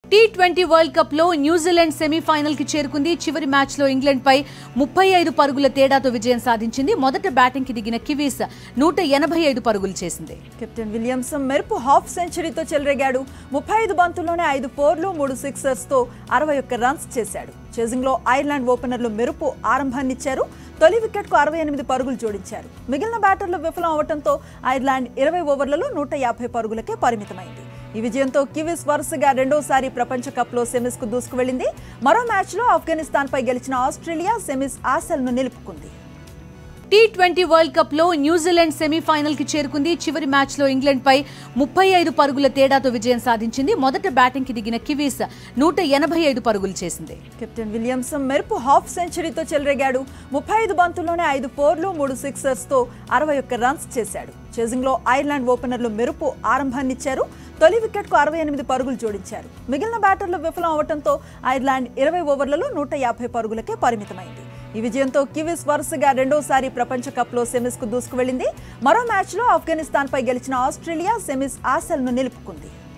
tea twenty world cup లో New Zealand semifinal కి చేరుకుంది చివరి మ్యాచ్ లో ఇంగ్లాండ్ పై ముప్పై ఐదు పరుగుల తేడాతో విజయం సాధించింది మొదట బ్యాటింగ్ కి దిగిన కివీస్ నూట ఎనభై ఐదు పరుగులు చేసింది కెప్టెన్ విలియమ్సన్ మెరుపు హాఫ్ సెంచరీతో చెలరేగాడు ముప్పై ఐదు బంతుల్లోనే ఐదు ఫోర్లు మూడు సిక్సర్స్ తో అరవై ఒక్క రన్స్ చేశాడు చేజింగ్ లో ఐర్లాండ్ ఓపెనర్లు మెరుపు ఆరంభాన్నిచ్చారు తొలి వికెట్ కు అరవై ఎనిమిది పరుగులు జోడించారు మిగిలిన బ్యాటర్లు విఫలం అవడంతో ఐర్లాండ్ ఇరవై ఓవర్లలో నూట యాభై పరుగులకే పరిమితమైంది ఈ విజయంతో కివీస్ వరుసగా రెండోసారి ప్రపంచ కప్లో సెమీస్ కు దూసుకువెళ్లింది మరో మ్యాచ్లో ఆఫ్ఘనిస్తాన్ పై గెలిచిన ఆస్ట్రేలియా సెమీస్ ఆశలను నిలుపుకుంది టీ ట్వంటీ వరల్డ్ కప్ లో న్యూజిలాండ్ సెమీఫైనల్ కి చేరుకుంది చివరి మ్యాచ్ లో ఇంగ్లాండ్ పై ముప్పై ఐదు పరుగుల తేడాతో విజయం సాధించింది మొదట బ్యాటింగ్ కి దిగిన కివీస్ నూట ఎనభై ఐదు పరుగులు చేసింది కెప్టెన్ విలియమ్సన్ మెరుపు హాఫ్ సెంచరీతో చెలరేగాడు ముప్పై ఐదు బంతుల్లోనే ఐదు ఫోర్లు మూడు సిక్సర్స్ తో అరవై ఒక్క రన్స్ చేశాడు చేజింగ్ లో ఐర్లాండ్ ఓపెనర్లు మెరుపు ఆరంభాన్నిచ్చారు తొలి వికెట్ కు అరవై ఎనిమిది పరుగులు జోడించారు మిగిలిన బ్యాటర్లు విఫలం అవడంతో ఐర్లాండ్ ఇరవై ఓవర్లలో నూట యాభై పరుగులకే పరిమితమైంది ఈ విజయంతో కివీస్ వరుసగా రెండోసారి ప్రపంచ కప్లో సెమీస్ కు దూసుకువెళ్లింది మరో మ్యాచ్లో ఆఫ్ఘనిస్తాన్ పై గెలిచిన ఆస్ట్రేలియా సెమీస్ ఆశలను నిలుపుకుంది